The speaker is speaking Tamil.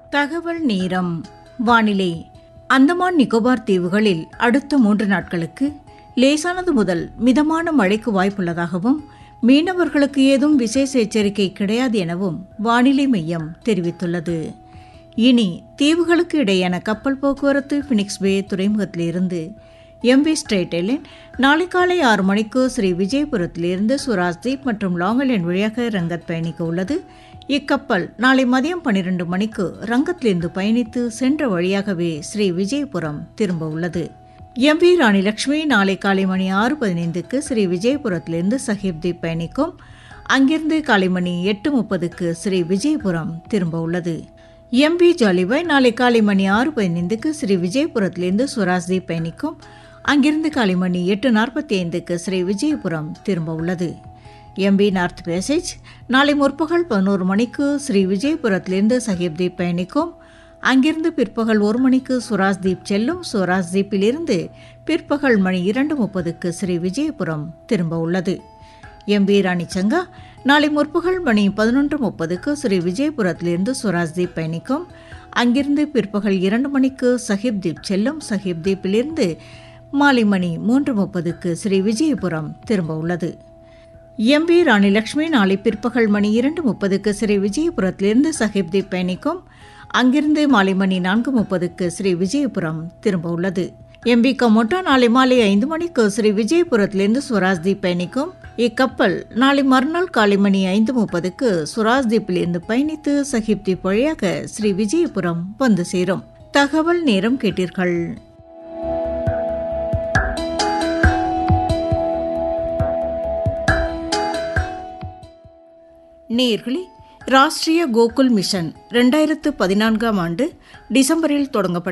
தகவல் நேரம் வானிலை அந்தமான் நிக்கோபார் தீவுகளில் அடுத்த மூன்று நாட்களுக்கு லேசானது முதல் மிதமான மழைக்கு வாய்ப்புள்ளதாகவும் மீனவர்களுக்கு ஏதும் விசேஷ எச்சரிக்கை கிடையாது எனவும் வானிலை மையம் தெரிவித்துள்ளது இனி தீவுகளுக்கு இடையேயான கப்பல் போக்குவரத்து பினிக்ஸ் பே துறைமுகத்திலிருந்து எம்வி ஸ்ட்ரெயிட்டலின் நாளை காலை ஆறு மணிக்கு ஸ்ரீ விஜயபுரத்திலிருந்து சுராஜ்தீப் மற்றும் லாங்கலேண்ட் வழியாக ரங்கத் பயணிக்க உள்ளது இக்கப்பல் நாளை மதியம் பன்னிரண்டு மணிக்கு ரங்கத்திலிருந்து பயணித்து சென்ற வழியாகவே ஸ்ரீ விஜயபுரம் திரும்ப உள்ளது எம் வி ராணி லட்சுமி நாளை காலை மணி ஆறு பதினைந்துக்கு ஸ்ரீ விஜயபுரத்திலிருந்து சஹிப்தீப் பயணிக்கும் அங்கிருந்து காலை மணி எட்டு முப்பதுக்கு ஸ்ரீ விஜயபுரம் திரும்ப உள்ளது எம் வி ஜாலிபாய் நாளை காலை மணி ஆறு பதினைந்துக்கு ஸ்ரீ விஜயபுரத்திலிருந்து சுராஜ்தீப் பயணிக்கும் அங்கிருந்து காலை மணி எட்டு நாற்பத்தி ஐந்துக்கு ஸ்ரீ விஜயபுரம் திரும்ப உள்ளது எம்பி நார்த் பேசேஜ் நாளை முற்பகல் பதினோரு மணிக்கு ஸ்ரீ விஜயபுரத்திலிருந்து சஹிப்தீப் பயணிக்கும் அங்கிருந்து பிற்பகல் ஒரு மணிக்கு சுராஜ்தீப் செல்லும் சுராஜ்தீப்பிலிருந்து பிற்பகல் மணி இரண்டு முப்பதுக்கு ஸ்ரீ விஜயபுரம் திரும்ப உள்ளது எம்பி ராணி சங்கா நாளை முற்பகல் மணி பதினொன்று முப்பதுக்கு ஸ்ரீ விஜயபுரத்திலிருந்து சுராஜ்தீப் பயணிக்கும் அங்கிருந்து பிற்பகல் இரண்டு மணிக்கு சஹிப்தீப் செல்லும் சஹிப்தீப்பிலிருந்து மாலை மணி மூன்று முப்பதுக்கு ஸ்ரீ விஜயபுரம் திரும்ப உள்ளது எம்பி ராணி லட்சுமி நாளை பிற்பகல் மணி இரண்டு முப்பதுக்கு ஸ்ரீ விஜயபுரத்திலிருந்து சஹிப்தீப் பயணிக்கும் அங்கிருந்து மாலை மணி நான்கு முப்பதுக்கு ஸ்ரீ விஜயபுரம் திரும்ப உள்ளது எம்பி கமோட்டா நாளை மாலை ஐந்து மணிக்கு ஸ்ரீ விஜயபுரத்திலிருந்து சுவராஜ்தீப் பயணிக்கும் இக்கப்பல் நாளை மறுநாள் காலை மணி ஐந்து முப்பதுக்கு சுராஜ்தீப்பிலிருந்து பயணித்து சஹிப்தீப் வழியாக ஸ்ரீ விஜயபுரம் வந்து சேரும் தகவல் நேரம் கேட்டீர்கள் நேர்களே ராஷ்டிரிய கோகுல் மிஷன் ரெண்டாயிரத்து பதினான்காம் ஆண்டு டிசம்பரில் தொடங்கப்பட்ட